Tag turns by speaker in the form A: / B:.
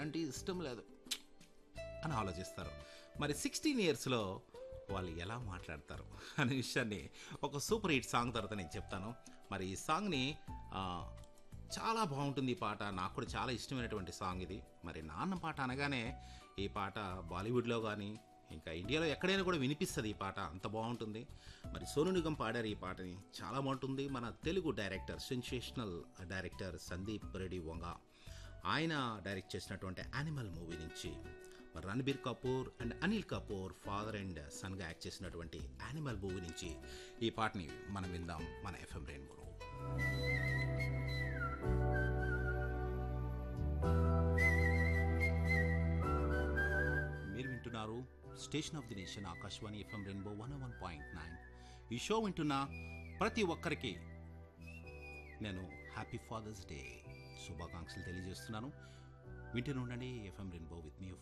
A: నేనంటే ఇష్టం లేదు అని ఆలోచిస్తారు మరి సిక్స్టీన్ ఇయర్స్లో వాళ్ళు ఎలా మాట్లాడతారు అనే విషయాన్ని ఒక సూపర్ హిట్ సాంగ్ తర్వాత నేను చెప్తాను మరి ఈ సాంగ్ని ఆ, చాలా బాగుంటుంది ఈ పాట నాకు కూడా చాలా ఇష్టమైనటువంటి సాంగ్ ఇది మరి నాన్న పాట అనగానే ఈ పాట బాలీవుడ్లో కానీ ఇంకా ఇండియాలో ఎక్కడైనా కూడా వినిపిస్తుంది ఈ పాట అంత బాగుంటుంది మరి సోను నిగం పాడారు ఈ పాటని చాలా బాగుంటుంది మన Telugu director sensational director Sandeep Reddy Vanga ఆయన డైరెక్ట్ చేసినటువంటి యానిమల్ మూవీ నుంచి మరి Ranbir Kapoor and Anil Kapoor father and సన్గా యాక్ట్ చేసినటువంటి యానిమల్ మూవీ నుంచి ఈ పాటని మనం విందాం మన ఎఫ్ఎం రెయిన్బోలో మీరు వింటున్నారు station of the nation Akashvani FM Rainbow one one point nine ఈ షో వింటున్న ప్రతి ఒక్కరికి నేను హ్యాపీ ఫాదర్స్ డే శుభాకాంక్షలు తెలియజేస్తున్నాను వింటూనే ఉండండి ఎఫ్ఎం రెయిన్బో